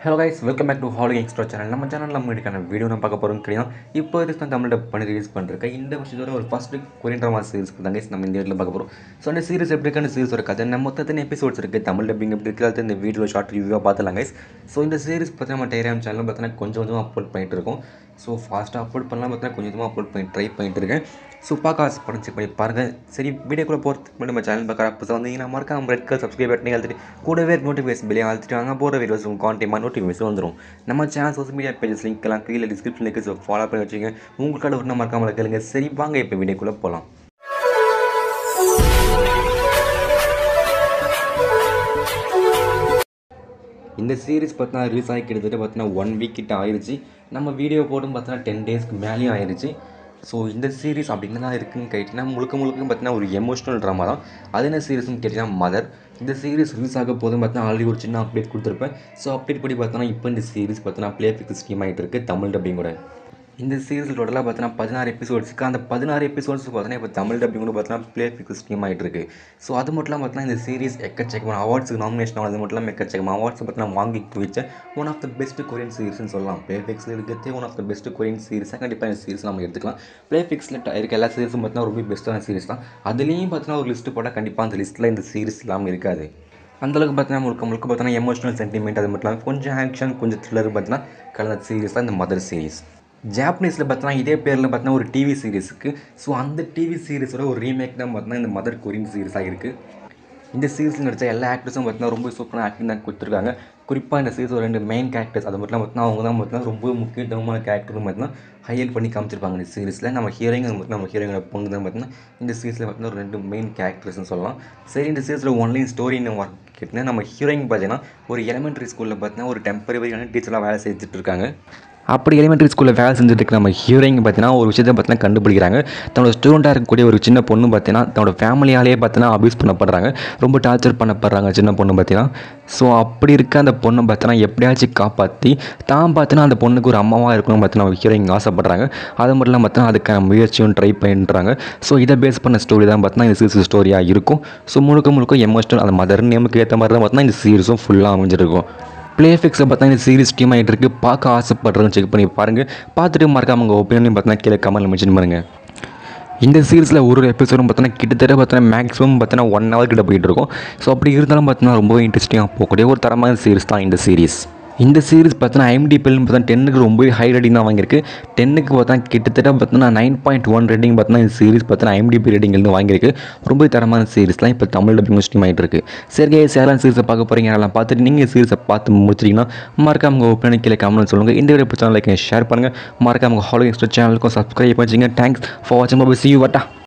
hello guys welcome back to holly extra channel நம்ம சேனலில் நம்ம இதுக்கான வீடியோ நம்ம பார்க்க போகிறோம் கிடையாது இப்போ வரைக்கும் நான் தமிழ்ல பண்ணி ரிலீஸ் பண்ணிருக்கேன் இந்த வருஷத்தோட ஒரு ஃபஸ்ட்டு கொரியன் ட்ராமா சீரிஸ் தான் guys நம்ம இந்த வீட்டில் பார்க்க போகிறோம் ஸோ அந்த சீரிஸ் எப்படி இருக்கான சீரிஸ் ஒரு கதை நம்ம மொத்தத்தின் எபிசோட்ஸ் இருக்குது தமிழ் டப்பிங் எப்படி இருக்குது அது இந்த வீடியோ ஷார்ட் ரிவ்யூவாக பார்த்துலாம் கைஸ் ஸோ இந்த சீரிஸ் பார்த்தீங்கன்னா நம்ம டெய்ராம் சேனலில் பார்த்தீங்கன்னா கொஞ்சம் கொஞ்சமாக அப்லோட் பண்ணிட்டு இருக்கோம் ஸோ ஃபாஸ்ட்டாக அப்லோட் பண்ணலாம் பார்த்தீங்கன்னா கொஞ்சம் கொஞ்சமாக அப்லோட் பண்ணி ட்ரை பண்ணிட்டு இருக்கேன் ஸோ பார்க்க ஆசைப்படும் செக் பண்ணி பாருங்கள் சரி வீடியோக்குள்ளே போகிறதுக்கு முன்னாடி நம்ம சேனல் பார்க்குற அப்போ வந்தீங்கன்னா மறக்காம ரெட் கலர் சப்ஸ்கிரைப் பட்டனே அழுத்திட்டு கூடவே நோட்டிஃபிகேஷன் பில்லையும் அழுத்திட்டு வாங்க போகிற வீடியோஸ் உங்கள் கான்டெக்ட் நோட்டிஃபிகேஷன் வந்துடும் நம்ம channel social media pages link எல்லாம் கீழே டிஸ்கிரிப்ஷன் இருக்குது ஸோ ஃபாலோ பண்ணி வச்சுங்க உங்களுக்கான ஒரு மறக்காமல் கேளுங்க சரி வாங்க இப்போ வீடியோக்குள்ளே போகலாம் இந்த சீரிஸ் பார்த்தீங்கன்னா ரிலீஸ் ஆகி கிட்டத்தட்ட பார்த்தீங்கன்னா ஒன் வீக் கிட்ட ஆயிடுச்சு நம்ம வீடியோ போடும் பார்த்தீங்கன்னா டென் டேஸ்க்கு மேலேயும் ஆயிடுச்சு ஸோ இந்த சீரிஸ் அப்படி என்ன இருக்குன்னு கேட்டிங்கன்னா முழுக்க முழுக்க பார்த்தீங்கன்னா ஒரு எமோஷனல் ட்ராமா தான் அது என்ன சீரிஸ்னு கேட்டிங்கன்னா மதர் இந்த சீரிஸ் ரிலீஸ் ஆக போதும் பார்த்தீங்கன்னா ஆல்ரெடி ஒரு சின்ன அப்டேட் கொடுத்துருப்பேன் ஸோ அப்டேட் படி பார்த்தோன்னா இப்போ இந்த சீரிஸ் பார்த்தீங்கன்னா ப்ளே ஃபிக்ஸ் ஸ்ட்ரீம் ஆகிட்டு இருக்குது தமிழ் டப்பிங் கூட இந்த சீரிஸ் டோட்டலாக பார்த்தீங்கன்னா பதினாறு எபிசோட்ஸுக்கு அந்த பதினாறு எபிசோட்ஸ் பார்த்தீங்கன்னா இப்போ தமிழ் டப்பிங் கூட பார்த்தீங்கன்னா ப்ளே ஃபிக்ஸ் ஸ்ட்ரீம் ஆகிட்டு இருக்கு ஸோ அது மட்டும் இல்லாமல் பார்த்தீங்கன்னா இந்த சீரிஸ் எக்கச்சக்கமான அவார்ட்ஸுக்கு நாமினேஷன் ஆனது மட்டும் இல்லாமல் எக்கச்சக்கமான அவார்ட்ஸ் பார்த்தீங்கன்னா வாங்கி குவிச்ச one of the best Korean சீரிஸ்னு சொல்லலாம் ப்ளே ஃபிக்ஸில் இருக்கிறதே one of the best Korean சீரிஸாக கண்டிப்பாக இந்த சீரிஸ் நம்ம எடுத்துக்கலாம் ப்ளே ஃபிக்ஸில் இருக்க எல்லா சீரிஸும் பார்த்தீங்கன்னா ரொம்ப பெஸ்ட்டான சீரிஸ் தான் அதுலேயும் பார்த்தீங்கன்னா ஒரு லிஸ்ட்டு போட்டால் கண்டிப்பாக அந்த லிஸ்ட்டில் இந்த சீரிஸ் இல்லாமல் இருக்காது அந்தளவுக்கு பார்த்தீங்கன்னா முழுக்க முழுக்க பார்த்தீங்கன்னா எமோஷனல் சென்டிமெண்ட் அது மட்டும் இல்லாமல் கொஞ்சம் ஆக்ஷன் கொஞ்சம் த்ரில்லர் பார்த்தீங்கன்னா கலந்த சீரிஸ் தான் இந்த மதர் சீரிஸ் ஜாப்பனீஸில் பார்த்தீங்கன்னா இதே பேரில் பார்த்தீங்கன்னா ஒரு டிவி சீரிஸ் இருக்குது ஸோ அந்த டிவி சீரிஸோட ஒரு ரீமேக் தான் பார்த்தீங்கன்னா இந்த மதர் கொரியன் சீரிஸாக இருக்குது இந்த சீரிஸில் நடித்த எல்லா ஆக்டர்ஸும் பார்த்தீங்கன்னா ரொம்ப சூப்பரான ஆக்டிங் தான் கொடுத்துருக்காங்க குறிப்பாக இந்த சீரிஸ் ஒரு ரெண்டு மெயின் கேரக்டர்ஸ் அது மட்டும் பார்த்தீங்கன்னா அவங்க தான் பார்த்தீங்கன்னா ரொம்ப முக்கியத்துவமான கேரக்டரும் பார்த்தீங்கன்னா ஹைலைட் பண்ணி காமிச்சிருப்பாங்க இந்த சீரிஸில் நம்ம ஹீரோயின் மட்டும் நம்ம ஹீரோயினோட பொண்ணு தான் பார்த்தீங்கன்னா இந்த சீரிஸில் பார்த்தீங்கன்னா ஒரு ரெண்டு மெயின் கேரக்டர்ஸ்னு சொல்லலாம் சரி இந்த சீரிஸில் ஒன்லைன் ஸ்டோரின்னு ஒர்க் கேட்டிங்கன்னா நம்ம ஹீரோயின் பார்த்தீங்கன்னா ஒரு எலிமெண்ட்ரி ஸ்கூலில் பார்த்தீங்கன்னா ஒரு டெம்பரரியான டீச்சராக வேலை செஞ்சுட்டு இருக்காங்க அப்படி எலிமெண்ட்ரி ஸ்கூலில் வேலை செஞ்சுட்டு இருக்க நம்ம ஹீரோயின் பார்த்தீங்கன்னா ஒரு விஷயத்தை பார்த்தீங்கன்னா கண்டுபிடிக்கிறாங்க தன்னோட ஸ்டூடெண்ட்டாக இருக்கக்கூடிய ஒரு சின்ன பொண்ணு பார்த்தீங்கன்னா தன்னோட ஃபேமிலியாலேயே பார்த்தீங்கன்னா அபியூஸ் பண்ணப்படுறாங்க ரொம்ப டார்ச்சர் பண்ணப்படுறாங்க சின்ன பொண்ணு பார்த்தீங்கன்னா ஸோ அப்படி இருக்க அந்த பொண்ணை பார்த்தீங்கன்னா எப்படியாச்சும் காப்பாற்றி தான் பார்த்தீங்கன்னா அந்த பொண்ணுக்கு ஒரு அம்மாவாக இருக்கணும் பார்த்தீங்கன்னா ஹீரோயின் ஆசைப்படுறாங்க அது மட்டும் இல்லாமல் பார்த்தீங்கன்னா அதுக்கான முயற்சியும் ட்ரை பண்ணுறாங்க ஸோ இதை பேஸ் பண்ண ஸ்டோரி தான் பார்த்தீங்கன்னா இந்த சீரிஸ் ஸ்டோரியாக இருக்கும் ஸோ முழுக்க முழுக்க எமோஷனல் அந்த மதர் நேமுக்கு ஏற்ற மாதிரி தான் பார்த்தீங்கன்னா இந்த சீரிஸும் ஃபுல்லாக அமைஞ்சிருக்கும் ப்ளேஃபிக்ஸை பார்த்தா இந்த சீரிஸ் டீம் ஆகிட்டு இருக்குது பார்க்க ஆசைப்படுறதுன்னு செக் பண்ணி பாருங்கள் பார்த்துட்டு மறக்காம உங்கள் ஒப்பீனியன் பார்த்தீங்கன்னா கீழே கமெண்ட்ல மென்ஷன் பண்ணுங்கள் இந்த சீரிஸில் ஒரு எபிசோடும் பார்த்தீங்கன்னா கிட்டத்தட்ட பார்த்தீங்கன்னா மேக்ஸிமம் பார்த்தீங்கன்னா ஒன் ஹவர் கிட்ட போயிட்டு இருக்கும் ஸோ அப்படி இருந்தாலும் பார்த்தீங்கன்னா ரொம்ப இன்ட்ரெஸ்டிங்காக போகக்கூடிய ஒரு தரமான சீரிஸ் தான் இந்த சீரிஸ் இந்த சீரிஸ் பார்த்தீங்கன்னா ஐஎம்டிபிஎல்னு பார்த்தா டென்னுக்கு ரொம்பவே ஹை ரேட்டிங் தான் வாங்கியிருக்கு டென்னுக்கு பார்த்தா கிட்டத்தட்ட பார்த்தீங்கன்னா நைன் பாயிண்ட் ஒன் ரேட்டிங் பார்த்தீங்கன்னா இந்த சீரிஸ் பார்த்தீங்கன்னா ஐஎம்டிபி ரேட்டிங் இருந்து வாங்கியிருக்கு ரொம்ப தரமான சீரிஸ்லாம் இப்போ தமிழ் டப்பிங் ஸ்ட்ரீம் ஆகிட்டு இருக்கு சரி சேரலாம் சீரிஸை பார்க்க போகிறீங்க அதெல்லாம் பார்த்துட்டு நீங்கள் சீரிஸை பார்த்து முடிச்சிட்டிங்கன்னா மறக்காம உங்கள் ஒப்பீனியன் கீழே கமெண்ட் சொல்லுங்கள் இந்த வீடியோ பிடிச்சா லைக் ஷேர் பண்ணுங்கள் மறக்காம உங்கள் ஹாலோ எக்ஸ்ட்ரா சேனலுக்கும் சப்ஸ்கிரைப் பண்ணிச்சிங்க தேங்க்ஸ் ஃபார் வாட்சிங் பாபு சி யூ வட்டா